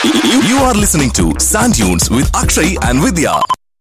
You, you are listening to Sand Dunes with Akshay and Vidya.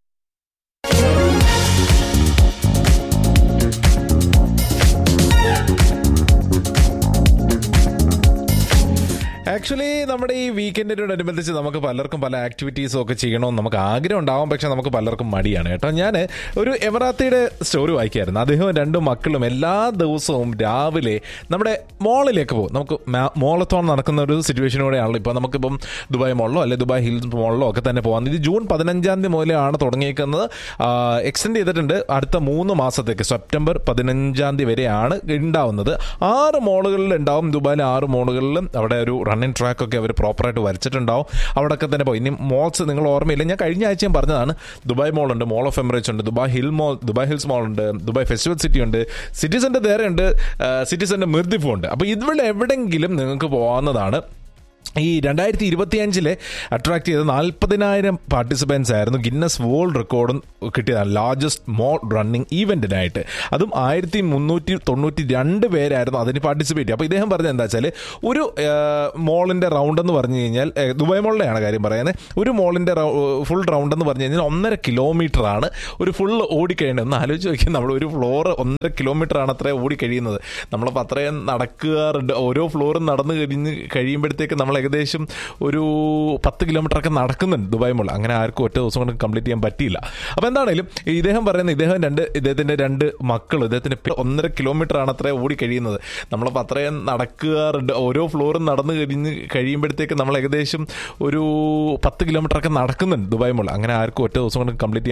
Actually നമ്മുടെ ഈ വീക്കെൻഡിനോടനുബന്ധിച്ച് നമുക്ക് പലർക്കും പല ആക്ടിവിറ്റീസും ഒക്കെ ചെയ്യണമെന്ന് നമുക്ക് ആഗ്രഹം ഉണ്ടാവും പക്ഷെ നമുക്ക് പലർക്കും മടിയാണ് കേട്ടോ ഞാൻ ഒരു എമറാത്തിയുടെ സ്റ്റോറി വായിക്കായിരുന്നു അദ്ദേഹവും രണ്ട് മക്കളും എല്ലാ ദിവസവും രാവിലെ നമ്മുടെ മോളിലേക്ക് പോകും നമുക്ക് മോളത്തോൺ നടക്കുന്ന ഒരു സിറ്റുവേഷനോടെയാണല്ലോ ഇപ്പോൾ നമുക്കിപ്പം ദുബായ് മോളിലോ അല്ലെ ദുബായ് ഹിൽസ് മോളിലോ ഒക്കെ തന്നെ പോകാം ഇത് ജൂൺ പതിനഞ്ചാം തീയതി മുതലാണ് തുടങ്ങിയേക്കുന്നത് എക്സ്റ്റെൻഡ് ചെയ്തിട്ടുണ്ട് അടുത്ത മൂന്ന് മാസത്തേക്ക് സെപ്റ്റംബർ പതിനഞ്ചാം തീയതി വരെയാണ് ഉണ്ടാവുന്നത് ആറ് മോളുകളിൽ ഉണ്ടാവും ദുബായിലെ ആറ് മോളുകളിലും അവിടെ ഒരു റണ്ണിങ് ട്രാക്ക് ഒക്കെ അവർ പ്രോപ്പറായിട്ട് വരച്ചിട്ടുണ്ടാവും അവിടെയൊക്കെ തന്നെ പോയി ഇനി മോൾസ് നിങ്ങൾ ഓർമ്മയില്ല ഞാൻ കഴിഞ്ഞ ആഴ്ചയും പറഞ്ഞതാണ് ദുബായ് മോൾ ഉണ്ട് മോൾ ഓഫ് എമിറേറ്റ്സ് ഉണ്ട് Dubai hill mall Dubai hills mall ഉണ്ട് ദുബായ് ഫെസ്റ്റിവൽ സിറ്റി ഉണ്ട് സിറ്റി സെന്റർ നേരെ ഉണ്ട് സിറ്റി സെന്റർ മിർദിഫും ഉണ്ട് അപ്പോൾ ഇവിടെ എവിടെങ്കിലും നിങ്ങൾക്ക് പോകാവുന്നതാണ് ഈ രണ്ടായിരത്തി ഇരുപത്തിയഞ്ചിലെ അട്രാക്ട് ചെയ്ത നാൽപ്പതിനായിരം പാർട്ടിസിപ്പൻസ് ആയിരുന്നു ഗിന്നസ് വേൾഡ് റെക്കോർഡും കിട്ടിയതാണ് ലാർജസ്റ്റ് മോൾ റണ്ണിങ് ഈവെന്റിനായിട്ട് അതും ആയിരത്തി മുന്നൂറ്റി തൊണ്ണൂറ്റി രണ്ട് പേരായിരുന്നു അതിന് പാർട്ടിസിപ്പേറ്റ് ചെയ്യുക അപ്പോൾ ഇദ്ദേഹം പറഞ്ഞത് എന്താ വെച്ചാൽ ഒരു മോളിൻ്റെ റൗണ്ട് എന്ന് പറഞ്ഞു കഴിഞ്ഞാൽ ഏഹ്, ദുബായ് മോളിലെയാണ് കാര്യം പറയുന്നത് ഒരു മോളിൻ്റെ ഫുൾ റൗണ്ട് എന്ന് പറഞ്ഞു കഴിഞ്ഞാൽ ഒന്നര കിലോമീറ്റർ ആണ് ഒരു ഫുൾ ഓടിക്കഴിയേണ്ടത് ഒന്ന് ആലോചിച്ച് നോക്കിയാൽ നമ്മൾ ഒരു ഫ്ലോർ ഒന്നര കിലോമീറ്റർ ആണ് അത്രയും ഓടി കഴിയുന്നത് നമ്മളപ്പോൾ അത്രയും നടക്കാറുണ്ട് ഓരോ ഫ്ലോറും നടന്ന് കഴിഞ്ഞ് കഴിയുമ്പോഴത്തേക്ക് നമ്മൾ ഏകദേശം ഒരു പത്ത് കിലോമീറ്റർ ഒക്കെ നടക്കുന്നുണ്ട് ദുബായ് മോൾ അങ്ങനെ ആർക്കും ഒറ്റ ദിവസം കൊണ്ട് കംപ്ലീറ്റ് ചെയ്യാൻ പറ്റിയില്ല അപ്പോൾ എന്താണേലും ഇദ്ദേഹം പറയുന്നത് ഇദ്ദേഹം രണ്ട് ഇദ്ദേഹത്തിൻ്റെ രണ്ട് മക്കൾ ഇദ്ദേഹത്തിന് പി- ഒന്നര കിലോമീറ്റർ ആണ് അത്രയും ഓടി കഴിയുന്നത് നമ്മളപ്പോൾ അത്രയും നടക്കാറുണ്ട് ഓരോ ഫ്ലോറും നടന്ന് കഴിഞ്ഞ് കഴിയുമ്പോഴത്തേക്ക് നമ്മൾ ഏകദേശം ഒരു പത്ത് കിലോമീറ്റർ ഒക്കെ നടക്കുന്നുണ്ട് ദുബായ് മോൾ അങ്ങനെ ആർക്കും ഒറ്റ ദിവസം കൊണ്ട് കംപ്ലീറ്റ്